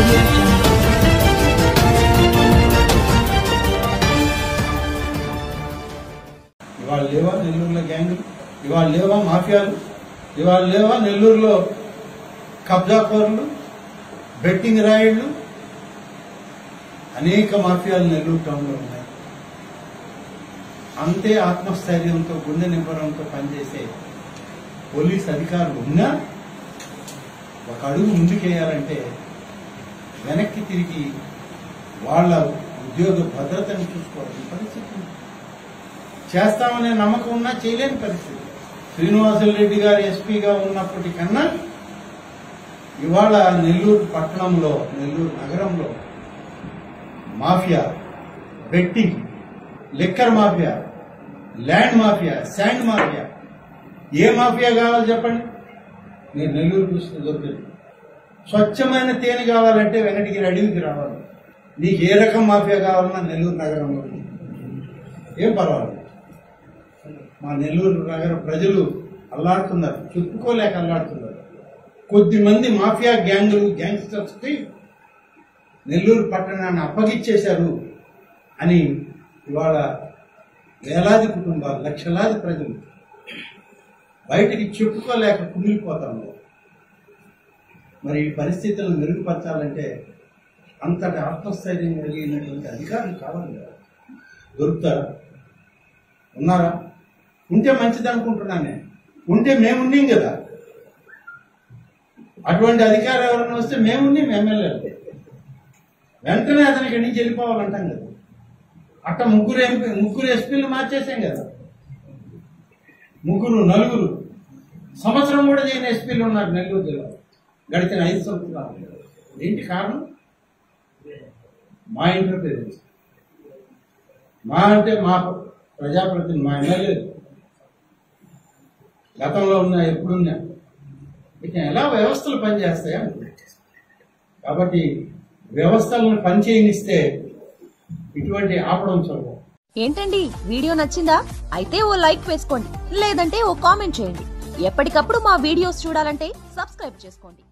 audio jungle. ఇవాళ లేవా నెల్లూరులో గ్యాంగులు ఇవాళ లేవా మాఫియాలు ఇవాళ లేవా నెల్లూరులో కబ్జాకోర్లు బెట్టింగ్ రాయిళ్లు అనేక మాఫియాలు నెల్లూరు టౌన్లో ఉన్నాయి అంతే ఆత్మస్థైర్యంతో గుండె నింపడంతో పనిచేసే పోలీస్ అధికారులు ఉన్నా ఒక అడుగు ముందుకేయాలంటే వెనక్కి తిరిగి వాళ్ళ ఉద్యోగ భద్రతను చూసుకోవాల్సిన పరిస్థితి ఉంది. చేస్తామనే నమ్మకం ఉన్నా చేయలేని పరిస్థితి శ్రీనివాసులు రెడ్డి గారు ఎస్పీగా ఉన్నప్పటికన్నా ఇవాళ నెల్లూరు పట్టణంలో నెల్లూరు నగరంలో mafia betting liquor mafia land mafia sand mafia ఏ మాఫియా కావాలి చెప్పండి మీరు నెల్లూరు చూస్తే దొరుకుతుంది స్వచ్ఛమైన తేనె కావాలంటే వెనటికి అడవికి రావాలి నీకు ఏ రకం మాఫియా కావాలన్నా నెల్లూరు నగరంలో ఉంది. ఏం పర్వాలేదు మా నెల్లూరు నగర ప్రజలు అల్లాడుతున్నారు చెప్పుకోలేక అల్లాడుతున్నారు కొద్ది మంది మాఫియా గ్యాంగులు గ్యాంగ్స్టర్స్ కి నెల్లూరు పట్టణాన్ని అప్పగిచ్చేశారు అని ఇవాళ వేలాది కుటుంబాలు లక్షలాది ప్రజలు బయటికి చెప్పుకోలేక కుమిలిపోతాము మరి ఈ పరిస్థితులను మెరుగుపరచాలంటే అంతటి ఆత్మస్థైర్యం కలిగినటువంటి అధికారులు కావాలి కదా దొరుకుతారా ఉన్నారా ఉంటే మంచిది అనుకుంటున్నాను నేను ఉంటే మేమున్నాం కదా అటువంటి అధికారం ఎవరైనా వస్తే మేమున్నాం ఎమ్మెల్యేలు వెంటనే అతనికి ఇక్కడి నుంచి వెళ్ళిపోవాలంటాం కదా అట్ట ముగ్గురు ఎంపీ ముగ్గురు ఎస్పీలు మార్చేసాం కదా ముగ్గురు నలుగురు సంవత్సరం కూడా చేయని ఎస్పీలు ఉన్నారు నెల్లూరు జిల్లా గడిచిన ఐదు సంవత్సరాలు ఏంటి కారణం మా ఇంటర్ఫీరెన్స్ మా అంటే మా ప్రజాప్రతినిధి మా ఎమ్మెల్యే గతంలో ఉన్న ఎప్పుడున్నా ఇక ఎలా వ్యవస్థలు పనిచేస్తాయా కాబట్టి వ్యవస్థలను పనిచేయనిస్తే ఇటువంటి ఆపడం సులభం ఏంటండి వీడియో నచ్చిందా అయితే ఓ లైక్ వేసుకోండి లేదంటే ఓ కామెంట్ చేయండి ఎప్పటికప్పుడు మా వీడియోస్ చూడాలంటే సబ్స్క్రైబ్ చేసుకోండి